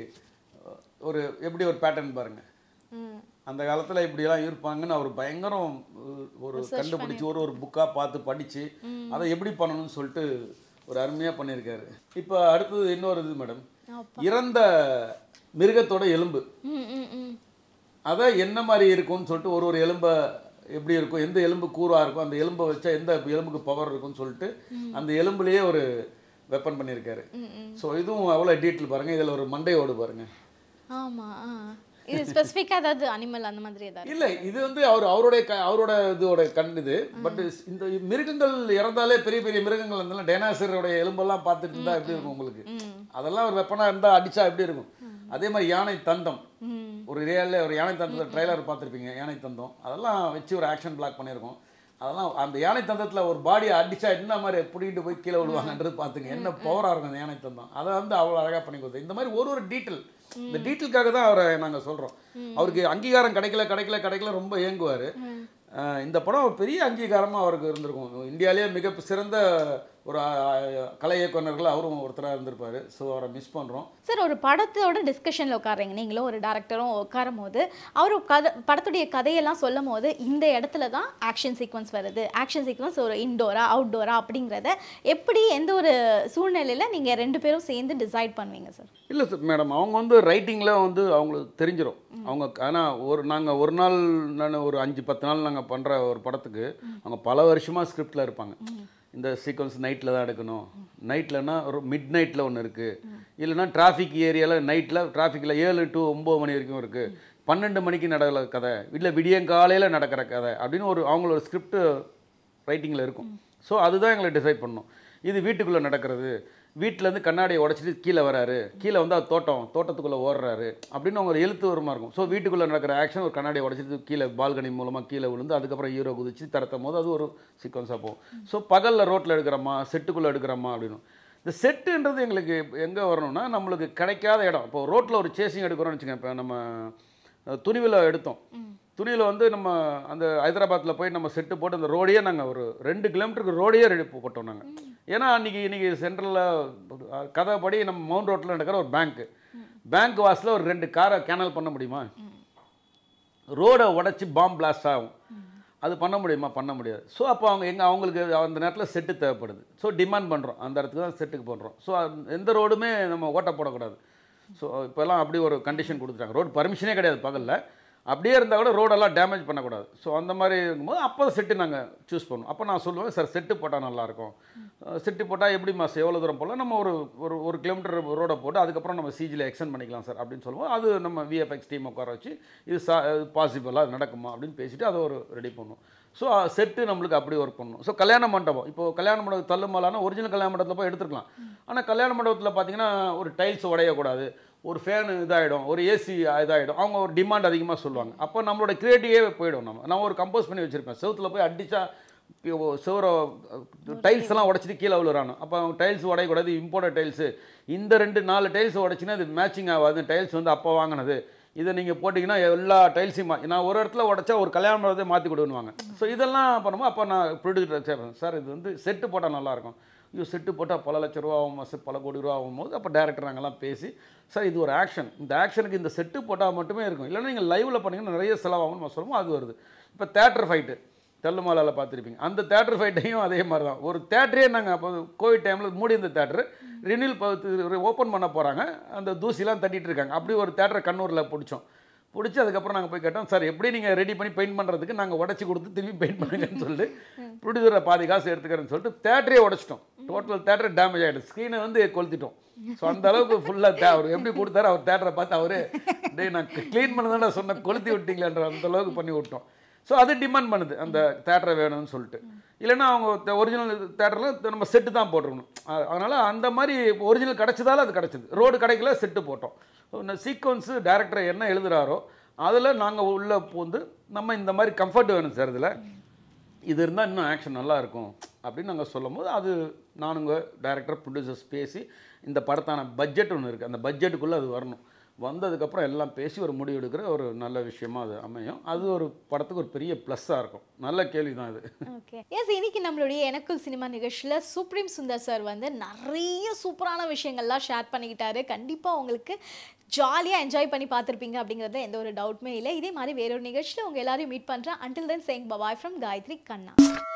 அஹ், ஒரு எப்படி ஒரு பேட்டர்ன் பாருங்க ம் அந்த காலத்தில் இப்படியெல்லாம் இருப்பாங்கன்னு அவர் பயங்கரம் அஹ், ஒரு கண்டுபிடிச்சி ஒரு ஒரு புக்காக பார்த்து படித்து அதை எப்படி பண்ணணும்னு சொல்லிட்டு ஒரு அருமையாக பண்ணியிருக்காரு இப்போ அடுத்தது இன்னொரு இது மேடம் இறந்த மிருகத்தோட எலும்பு ம் ம் ம் அதை என்ன மாதிரி இருக்கும்னு சொல்லிட்டு ஒரு ஒரு எலும்பை எப்படி இருக்கும் எந்த எலும்பு கூறாக இருக்கும் அந்த எலும்பை வச்சா எந்த எலும்புக்கு பவர் இருக்கும்னு சொல்லிட்டு அந்த எலும்புலேயே ஒரு வெப்பன் பண்ணியிருக்காரு ம் ம் ஸோ இதுவும் அவ்வளோ டீட்டெயில் பாருங்கள் இதில் ஒரு மண்டையோடு பாருங்கள் ஆமாம் ஆ இது ஸ்பெசிஃபிக்காக ஏதாவது அனிமல் அந்த மாதிரி ஏதாவது இல்லை இது வந்து அவர் அவருடைய க அவரோட இதோட கண் இது பட் இந்த மிருகங்கள் இறந்தாலே பெரிய பெரிய மிருகங்கள் இருந்தாலும் டைனாசரோடைய எலும்பெல்லாம் பார்த்துட்டு இருந்தால் எப்படி இருக்கும் உங்களுக்கு ம் அதெல்லாம் ஒரு வெப்பனாக இருந்தால் அடிச்சா எப்படி இருக்கும் அதே மாதிரி யானை தந்தம் ம் ஒரு ரியலில் ஒரு யானை தந்தத்தை ட்ரைலர் பார்த்துருப்பீங்க யானை தந்தம் அதெல்லாம் வச்சு ஒரு ஆக்ஷன் பிளாக் பண்ணியிருக்கோம் அதெல்லாம் அந்த யானை தந்தத்தில் ஒரு பாடியை அடிச்சா என்ன மாதிரி பிடிக்கிட்டு போய் கீழே விழுவாங்கன்றது பார்த்துங்க என்ன பவராக இருக்கும் அந்த யானை தந்தம் அதை வந்து அவ்வளோ அழகாக பண்ணி கொடுத்தது இந்த மாதிரி ஒரு ஒரு டீட்டெயில் இந்த டீட்டெயிலுக்காக தான் அவரை நாங்கள் சொல்கிறோம் அவருக்கு அங்கீகாரம் கிடைக்கல கிடைக்கல கிடைக்கல ரொம்ப ஏங்குவார் இந்த படம் ஒரு பெரிய அங்கீகாரமாக அவருக்கு இருந்திருக்கும் இந்தியாவிலேயே மிக சிறந்த ஒரு ஆஹ், கலை இயக்குனர்கள் அவரும் ஒருத்தராக இருந்திருப்பார் ஸோ அவரை மிஸ் பண்ணுறோம் சார் ஒரு படத்தோட டிஸ்கஷனில் உட்காருங்க நீங்களும் ஒரு டேரக்டரும் உட்காரும் போது அவர் கதை படத்துடைய கதையெல்லாம் சொல்லும் போது இந்த இடத்துல தான் ஆக்ஷன் சீக்வன்ஸ் வருது ஆக்ஷன் சீக்வன்ஸ் ஒரு இன்டோரா அவுட்டோரா அப்படிங்கிறத எப்படி எந்த ஒரு சூழ்நிலையில் நீங்கள் ரெண்டு பேரும் சேர்ந்து டிசைட் பண்ணுவீங்க சார் இல்லை சார் மேடம் அவங்க வந்து ரைட்டிங்கில் வந்து அவங்களுக்கு தெரிஞ்சிடும் அவங்க ஆனால் ஒரு நாங்கள் ஒரு நாள் நான் ஒரு அஞ்சு பத்து நாள் நாங்கள் பண்ணுற ஒரு படத்துக்கு அவங்க பல வருஷமாக ஸ்கிரிப்டில் இருப்பாங்க இந்த சீக்வன்ஸ் நைட்டில் தான் எடுக்கணும் நைட்லனா ஒரு மிட் நைட்டில் ஒன்று இருக்குது இல்லைன்னா டிராஃபிக் ஏரியாவில் நைட்டில் டிராஃபிக்கில் ஏழு டு ஒம்பது மணி வரைக்கும் இருக்குது பன்னெண்டு மணிக்கு நடக்கிற கதை இல்லை விடியங்காலையில் நடக்கிற கதை அப்படின்னு ஒரு அவங்களோட ஸ்கிரிப்ட் ரைட்டிங்கில் இருக்கும் ஸோ அதுதான் எங்களை டிசைட் பண்ணணும் இது வீட்டுக்குள்ளே நடக்கிறது வீட்டிலேருந்து கண்ணாடியை உடச்சிட்டு கீழே வராரு கீழே வந்து அது தோட்டம் தோட்டத்துக்குள்ளே ஓடுறாரு அப்படின்னு அவங்க ஒரு எழுத்து வருமா இருக்கும் ஸோ வீட்டுக்குள்ளே நடக்கிற ஆக்ஷன் ஒரு கண்ணாடியை உடச்சிட்டு கீழே பால்கனி மூலமாக கீழே விழுந்து அதுக்கப்புறம் ஹீரோ குதிச்சு தரத்தும் போது அது ஒரு சீக்வன்ஸாக போகும் ஸோ பகலில் ரோட்டில் எடுக்கிறோமா செட்டுக்குள்ளே எடுக்கிறோமா அப்படின்னு இந்த செட்டுன்றது எங்களுக்கு எங்கே வரணும்னா நம்மளுக்கு கிடைக்காத இடம் இப்போ ரோட்டில் ஒரு சேசிங் எடுக்கிறோம்னு வச்சுக்கோங்க இப்போ நம்ம துணிவில் எடுத்தோம் துணியில் வந்து நம்ம அந்த ஹைதராபாத்தில் போய் நம்ம செட்டு போட்டு அந்த ரோடையே நாங்கள் ஒரு ரெண்டு கிலோமீட்டருக்கு ரோடையே ரெடி போட்டோம் நாங்கள் ஏன்னா அன்றைக்கி இன்றைக்கி சென்ட்ரலில் கதைப்படி நம்ம மவுண்ட் ரோட்டில் நடக்கிற ஒரு பேங்க்கு பேங்க் வாசலில் ஒரு ரெண்டு காரை கேனல் பண்ண முடியுமா ரோடை உடச்சி பாம் பிளாஸ்ட் ஆகும் அது பண்ண முடியுமா பண்ண முடியாது ஸோ அப்போ அவங்க எங்கே அவங்களுக்கு அந்த நேரத்தில் செட்டு தேவைப்படுது ஸோ டிமாண்ட் பண்ணுறோம் அந்த இடத்துக்கு தான் செட்டுக்கு பண்ணுறோம் ஸோ எந்த ரோடுமே நம்ம ஓட்ட போடக்கூடாது ஸோ இப்போல்லாம் அப்படி ஒரு கண்டிஷன் கொடுத்துட்டாங்க ரோடு பர்மிஷனே கிடையாது பகலில் அப்படியே இருந்தால் கூட ரோடெல்லாம் டேமேஜ் பண்ணக்கூடாது ஸோ அந்த மாதிரி இருக்கும்போது அப்போ செட்டு நாங்கள் சூஸ் பண்ணுவோம் அப்போ நான் சொல்லுவேன் சார் செட்டு போட்டால் நல்லாயிருக்கும் செட்டு போட்டால் எப்படி மாதம் எவ்வளோ தூரம் போகலாம் நம்ம ஒரு ஒரு ஒரு கிலோமீட்டர் ரோடை போட்டு அதுக்கப்புறம் நம்ம சிஜியில் எக்ஸ்டெண்ட் பண்ணிக்கலாம் சார் அப்படின்னு சொல்லுவோம் அது நம்ம விஎஃப்எக்ஸ் டீம் உட்கார வச்சு இது சா பாசிபிளாக அது நடக்குமா அப்படின்னு பேசிட்டு அதை ஒரு ரெடி பண்ணுவோம் ஸோ செட்டு நம்மளுக்கு அப்படி ஒர்க் பண்ணணும் ஸோ கல்யாண மண்டபம் இப்போ கல்யாண மண்டபம் தள்ளுமாலான ஒரிஜினல் கல்யாண மண்டபத்தில் போய் எடுத்துக்கலாம் ஆனால் கல்யாண மண்டபத்தில் பார்த்தீங்கன்னா ஒரு டைல்ஸ் உடையக்கூடாது ஒரு ஃபேன் இதாகிடும் ஒரு ஏசி இதாகிடும் அவங்க ஒரு டிமாண்ட் அதிகமாக சொல்லுவாங்க அப்போ நம்மளோட கிரியேட்டிவே போயிடும் நம்ம நான் ஒரு கம்போஸ் பண்ணி வச்சுருப்பேன் செவுத்தில் போய் அடித்தா செவர டைல்ஸ் எல்லாம் உடச்சிட்டு கீழே விழுறானு அப்போ டைல்ஸ் உடையக்கூடாது இம்போர்ட்டட் டைல்ஸு இந்த ரெண்டு நாலு டைல்ஸ் உடச்சின்னா இது மேட்சிங் ஆகாது டைல்ஸ் வந்து அப்போ வாங்கினது இதை நீங்கள் போட்டிங்கன்னா எல்லா டைல்ஸையும் மா நான் ஒரு இடத்துல உடச்சா ஒரு கல்யாண மண்டபத்தை மாற்றி கொடுன்னுவாங்க ஸோ இதெல்லாம் பண்ணும்போது அப்போ நான் ப்ரொடியூசர் சேர்ப்பேன் சார் இது வந்து செட்டு போட்டால் நல்லாயிருக்கும் ஐயோ செட்டு போட்டால் பல லட்ச ரூபா ஆகும் மாதம் பல கோடி ரூபா ஆகும் போது அப்போ டேரக்டர் நாங்கள்லாம் பேசி சார் இது ஒரு ஆக்ஷன் இந்த ஆக்ஷனுக்கு இந்த செட்டு போட்டால் மட்டுமே இருக்கும் இல்லைன்னா நீங்கள் லைவில் பண்ணீங்கன்னா நிறைய செலவாகும்னு நம்ம சொல்லுவோம் அது வருது இப்போ தேட்டர் ஃபைட்டு தெல்லுமாலாவில் பார்த்துருப்பீங்க அந்த தேட்டர் ஃபைட்டையும் அதே மாதிரி தான் ஒரு தேட்டரே நாங்கள் அப்போ கோவிட் டைமில் மூடி இருந்த தேட்டர் ரினியூல் ஓப்பன் பண்ண போகிறாங்க அந்த தூசிலாம் தட்டிட்டு இருக்காங்க அப்படி ஒரு தேட்டரை கண்ணூரில் பிடிச்சோம் பிடிச்சி அதுக்கப்புறம் நாங்கள் போய் கேட்டோம் சார் எப்படி நீங்கள் ரெடி பண்ணி பெயிண்ட் பண்ணுறதுக்கு நாங்கள் உடச்சி கொடுத்து திரும்பி பெயிண்ட் பண்ணுங்கன்னு சொல்லிட்டு ப்ரொடியூசரை பாதி காசு எடுத்துக்கிறேன்னு சொல்லிட்டு தேட்டரே உடச்சிட்டோம் டோட்டல் தேட்டர் டேமேஜ் ஆகிடும் ஸ்க்ரீனை வந்து கொளுத்திட்டோம் ஸோ அந்த அளவுக்கு ஃபுல்லாக தே அவர் எப்படி கொடுத்தாரு அவர் தேட்டரை பார்த்து அவரு டேய் நான் க்ளீன் பண்ண தான் சொன்ன கொளுத்தி விட்டீங்களான்ற அந்த அளவுக்கு பண்ணி விட்டோம் ஸோ அது டிமாண்ட் பண்ணுது அந்த தேட்டரை வேணும்னு சொல்லிட்டு இல்லைன்னா அவங்க ஒரிஜினல் தேட்டரில் நம்ம செட்டு தான் போட்டிருக்கணும் அ- அதனால அந்த மாதிரி ஒரிஜினல் கிடைச்சதால அது கிடைச்சது ரோடு கிடைக்கல செட்டு போட்டோம் இந்த சீக்வன்ஸு டேரக்டர் என்ன எழுதுறாரோ அதில் நாங்கள் உள்ளே பூந்து நம்ம இந்த மாதிரி கம்ஃபர்ட் வேணும் சார் இதில் இது இருந்தால் இன்னும் ஆக்ஷன் நல்லா இருக்கும் அப்படின்னு நாங்கள் சொல்லும்போது அது நானுங்க டைரக்டர் ப்ரொடியூசர்ஸ் பேசி இந்த படத்தான பட்ஜெட் ஒன்று இருக்குது அந்த பட்ஜெட்டுக்குள்ளே அது வரணும் வந்ததுக்கப்புறம் எல்லாம் பேசி ஒரு முடிவு எடுக்கிற ஒரு நல்ல விஷயமா அது அமையும் அது ஒரு படத்துக்கு ஒரு பெரிய ப்ளஸ்ஸாக இருக்கும் நல்ல கேள்வி தான் இது ஓகே எஸ் இன்னைக்கு நம்மளுடைய எனக்குள் சினிமா நிகழ்ச்சியில் சுப்ரீம் சுந்தர் சார் வந்து நிறைய சூப்பரான விஷயங்கள்லாம் ஷேர் பண்ணிக்கிட்டாரு கண்டிப்பாக உங்களுக்கு ஜாலியாக என்ஜாய் பண்ணி பார்த்துருப்பீங்க அப்படிங்கிறத எந்த ஒரு டவுட்டுமே இல்லை இதே மாதிரி வேறொரு நிகழ்ச்சியில் உங்கள் எல்லாரையும் மீட் பண்ணுறேன் அண்டில் தென் சேங் பபாய் ஃப்ரம் காயத்ரி கண்ணா